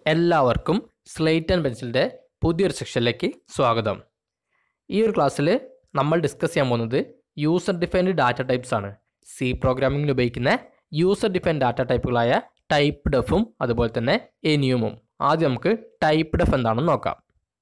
എല്ലാവർക്കും slate and പെൻസിലിൻ്റെ പുതിയൊരു സെക്ഷനിലേക്ക് സ്വാഗതം ഈ ഒരു ക്ലാസ്സിൽ നമ്മൾ ഡിസ്കസ് ചെയ്യാൻ പോകുന്നത് യൂസർ ഡിഫൈൻഡ് ഡാറ്റ ടൈപ്സ് ആണ് സി പ്രോഗ്രാമിങ്ങിൽ ഉപയോഗിക്കുന്ന യൂസർ ഡിഫൈൻഡ് ഡാറ്റ ടൈപ്പുകളായ ടൈപ്പ് ഡെഫും അതുപോലെ തന്നെ എനിയുമും ആദ്യം നമുക്ക് ടൈപ്പ് ഡെഫ് എന്താണെന്ന് നോക്കാം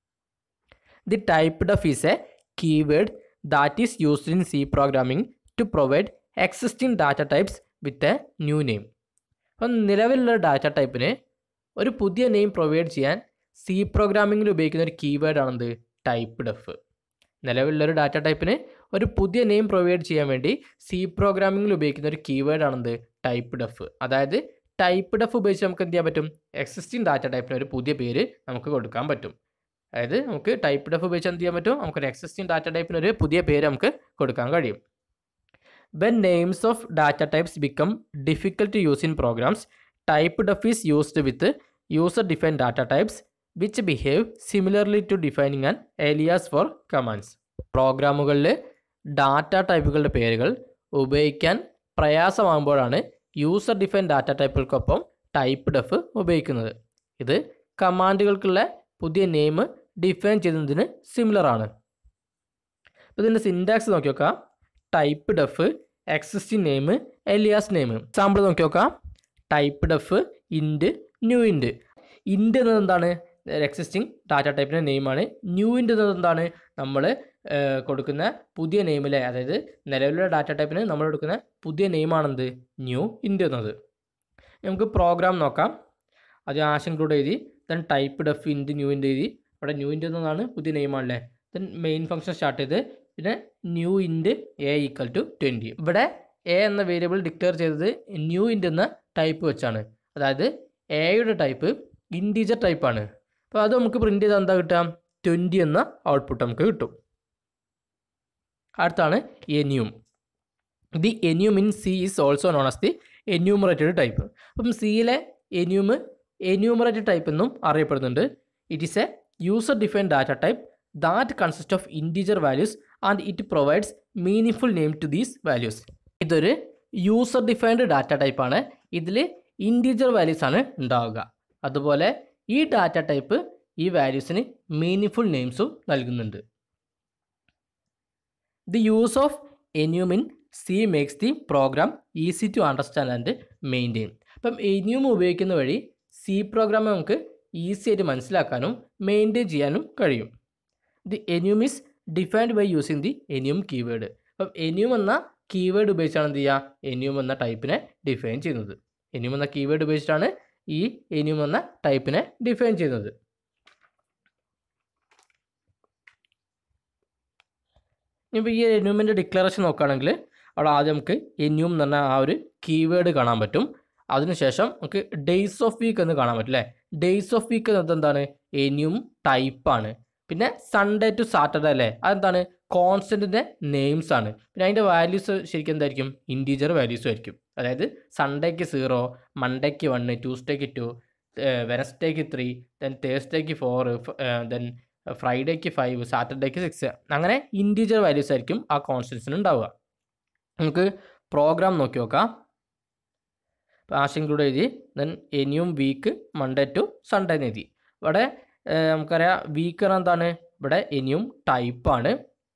the typedef is a keyword that is used in C programming to provide existing data types with a new name അപ്പം നിലവിലുള്ള ഡാറ്റ ടൈപ്പിന് ഒരു പുതിയ നെയിം പ്രൊവൈഡ് ചെയ്യാൻ സി പ്രോഗ്രാമിങ്ങിൽ ഉപയോഗിക്കുന്ന ഒരു കീവേഡ് ആണെന്ത് ടൈപ്പ് ഡെഫ് നിലവിലുള്ളൊരു ഡാറ്റ ടൈപ്പിന് ഒരു പുതിയ നെയിം പ്രൊവൈഡ് ചെയ്യാൻ വേണ്ടി സി പ്രോഗ്രാമിങ്ങിൽ ഉപയോഗിക്കുന്ന ഒരു കീവേഡ് ആണെന്ത് ടൈപ്പ് ഡെഫ് അതായത് ടൈപ്പ് ഡെഫ് ഉപയോഗിച്ച് നമുക്ക് എന്ത് ചെയ്യാൻ പറ്റും എക്സിസ്റ്റിംഗ് ഡാറ്റ ടൈപ്പിന് ഒരു പുതിയ പേര് നമുക്ക് കൊടുക്കാൻ പറ്റും അതായത് നമുക്ക് ടൈപ്പ് ഡെഫ് ഉപയോഗിച്ച് എന്ത് ചെയ്യാൻ പറ്റും നമുക്കൊരു എക്സിസ്റ്റിംഗ് ഡാറ്റ ടൈപ്പിന് ഒരു പുതിയ പേര് നമുക്ക് കൊടുക്കാൻ കഴിയും when names of data types become difficult to use in programs typedef is used with user define data types which behave similarly to defining an alias for commands പ്രോഗ്രാമുകളിൽ data ടൈപ്പുകളുടെ പേരുകൾ ഉപയോഗിക്കാൻ പ്രയാസമാകുമ്പോഴാണ് യൂസർ ഡിഫൈൻ ഡാറ്റ ടൈപ്പുകൾക്കൊപ്പം typedef ഉപയോഗിക്കുന്നത് ഇത് കമാൻഡുകൾക്കുള്ള പുതിയ name define ചെയ്യുന്നതിന് സിമിലർ ആണ് അപ്പോൾ ഇതിൻ്റെ സിൻറ്റാക്സ് നോക്കി നോക്കാം typedef existing name alias name example നോക്കി നോക്കാം ടൈപ്പ് ഡെഫ് ഇൻഡ് ന്യൂ ഇൻഡ് ഇൻഡ് എന്നത് എന്താണ് എക്സിസ്റ്റിംഗ് ഡാറ്റ ടൈപ്പിൻ്റെ നെയിമാണ് ന്യൂ ഇൻഡ് എന്നത് എന്താണ് നമ്മൾ കൊടുക്കുന്ന പുതിയ നെയിമിലെ അതായത് നിലവിലുള്ള ഡാറ്റ ടൈപ്പിന് നമ്മൾ കൊടുക്കുന്ന പുതിയ നെയിമാണെന്ത് ന്യൂ ഇൻഡ് എന്നത് നമുക്ക് പ്രോഗ്രാം നോക്കാം അത് ആശ ഇൻക്ലൂഡ് എഴുതി then typedef int new int എഴുതി അവിടെ ന്യൂ ഇൻഡ് എന്നതാണ് പുതിയ നെയിമാണല്ലേ ദെൻ മെയിൻ ഫംഗ്ഷൻ സ്റ്റാർട്ട് ചെയ്ത് പിന്നെ new int A equal to twenty ഇവിടെ എ എന്ന വേരിയബിൾ ഡിക്ലെയർ ചെയ്തത് ന്യൂ ഇൻഡ് എന്ന ടൈപ്പ് വെച്ചാണ് അതായത് എയുടെ ടൈപ്പ് ഇൻറ്റീജർ ടൈപ്പാണ് അപ്പോൾ അത് നമുക്ക് പ്രിൻറ്റ് ചെയ്താൽ എന്താ കിട്ടുക ട്വൻറ്റി എന്ന ഔട്ട്പുട്ട് നമുക്ക് കിട്ടും അടുത്താണ് enum the enum in C is also known as the enumerated type അപ്പം സിയിലെ എനിയും എന്യൂമറേറ്റഡ് ടൈപ്പ് എന്നും അറിയപ്പെടുന്നുണ്ട് it is a user define data type that consist of integer values and it provides meaning name to these values ഇതൊരു user defined data ടൈപ്പാണ് ഇതിൽ integer values ആണ് ഉണ്ടാവുക അതുപോലെ ഈ ഡാറ്റ ടൈപ്പ് ഈ വാല്യൂസിന് മീനിങ് നെയിംസും നൽകുന്നുണ്ട് the use of enum in C makes the program easy to understand and maintain അപ്പം എനിയും ഉപയോഗിക്കുന്ന വഴി സി പ്രോഗ്രാം നമുക്ക് ഈസി ആയിട്ട് മനസ്സിലാക്കാനും മെയിൻറ്റെയിൻ ചെയ്യാനും കഴിയും the enum is defined by using the enum keyword അപ്പം എനിയും എന്ന കീവേഡ് ഉപയോഗിച്ചാണ് എന്ത് ചെയ്യുക എനിയും എന്ന ടൈപ്പിനെ ഡിഫൈൻ ചെയ്യുന്നത് എനിയും എന്ന കീവേഡ് ഉപയോഗിച്ചിട്ടാണ് ഈ എനിയും എന്ന ടൈപ്പിനെ ഡിഫൈൻ ചെയ്യുന്നത് ഇപ്പോൾ ഈ എനിയുമിൻ്റെ ഡിക്ലറേഷൻ നോക്കുകയാണെങ്കിൽ അവിടെ ആദ്യം നമുക്ക് എനിയും എന്ന് പറഞ്ഞ ആ ഒരു കീവേഡ് കാണാൻ പറ്റും അതിനുശേഷം നമുക്ക് ഡേയ്സ് ഓഫ് വീക്ക് എന്ന് കാണാൻ പറ്റും അല്ലേ ഡേയ്സ് ഓഫ് വീക്ക് എന്നത് എന്താണ് എനിയും ടൈപ്പാണ് പിന്നെ സൺഡേ ടു സാറ്റർഡേ അല്ലേ അതെന്താണ് കോൺസ്റ്റൻറ്റിൻ്റെ നെയിംസ് ആണ് പിന്നെ അതിൻ്റെ വാല്യൂസ് ശരിക്കും എന്തായിരിക്കും ഇൻറ്റീജർ വാല്യൂസും ആയിരിക്കും അതായത് സൺഡേക്ക് സീറോ മൺഡേക്ക് വണ്ണ് ട്യൂസ്ഡേക്ക് ടു വെനസ്ഡേക്ക് ത്രീ ദെൻ തേഴ്സ്ഡേക്ക് ഫോർ ദെൻ ഫ്രൈഡേക്ക് ഫൈവ് സാറ്റർഡേക്ക് സിക്സ് അങ്ങനെ ഇൻറ്റീജർ വാല്യൂസ് ആയിരിക്കും ആ കോൺസ്റ്റൻസിന് ഉണ്ടാവുക നമുക്ക് പ്രോഗ്രാം നോക്കി നോക്കാം അപ്പോൾ ആശ ഇൻക്ലൂഡ് എഴുതി then enum week Monday to Sunday എന്ന് എഴുതി ഇവിടെ നമുക്കറിയാം വീക്ക് എന്താണ് ഇവിടെ എനിയും ടൈപ്പാണ്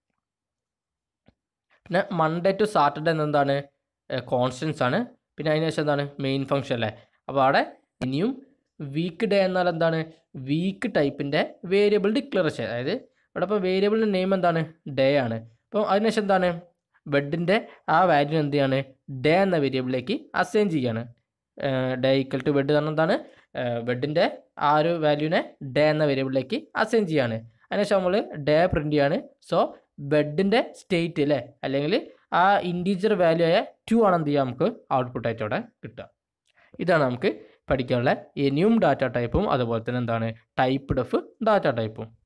പിന്നെ മൺഡേ ടു സാറ്റർഡേ എന്താണ് കോൺസ്റ്റൻസ് ആണ് പിന്നെ അതിന് ശേഷം എന്താണ് മെയിൻ ഫംഗ്ഷൻ അല്ലേ അപ്പോൾ അവിടെ ഇനിയും വീക്ക് ഡേ എന്നാൽ എന്താണ് വീക്ക് ടൈപ്പിൻ്റെ വേരിയബിൾ ഡിക്ലറേഷൻ അതായത് ഇവിടെ ഇപ്പോൾ വേരിയബിളിൻ്റെ നെയിം എന്താണ് ഡേ ആണ് അപ്പോൾ അതിനുശേഷം എന്താണ് ബെഡിൻ്റെ ആ വാല്യൂ എന്ത് ചെയ്യാണ് ഡേ എന്ന വേരിയബിളിലേക്ക് അസൈൻ ചെയ്യാണ് ഡേ ഈക്വൽ ടു ബെഡ് എന്ന് എന്താണ് ബെഡിൻ്റെ ആ ഒരു വാല്യൂവിനെ ഡേ എന്ന വേരിയബിളിലേക്ക് അസൈൻ ചെയ്യാണ് അതിനുശേഷം നമ്മൾ ഡേ പ്രിൻ്റ് ചെയ്യാണ് സോ ബെഡിൻ്റെ സ്റ്റേറ്റ് അല്ലേ അല്ലെങ്കിൽ ആ ഇൻറ്റീജർ വാല്യൂ ആയ ടു ആണ് എന്ത് ചെയ്യുക നമുക്ക് ഔട്ട്പുട്ട് ആയിട്ട് അവിടെ കിട്ടുക ഇതാണ് നമുക്ക് പഠിക്കാനുള്ള എനിയും ഡാറ്റ ടൈപ്പും അതുപോലെ തന്നെ എന്താണ് ടൈപ്പ് ഡെഫ് ഡാറ്റ ടൈപ്പും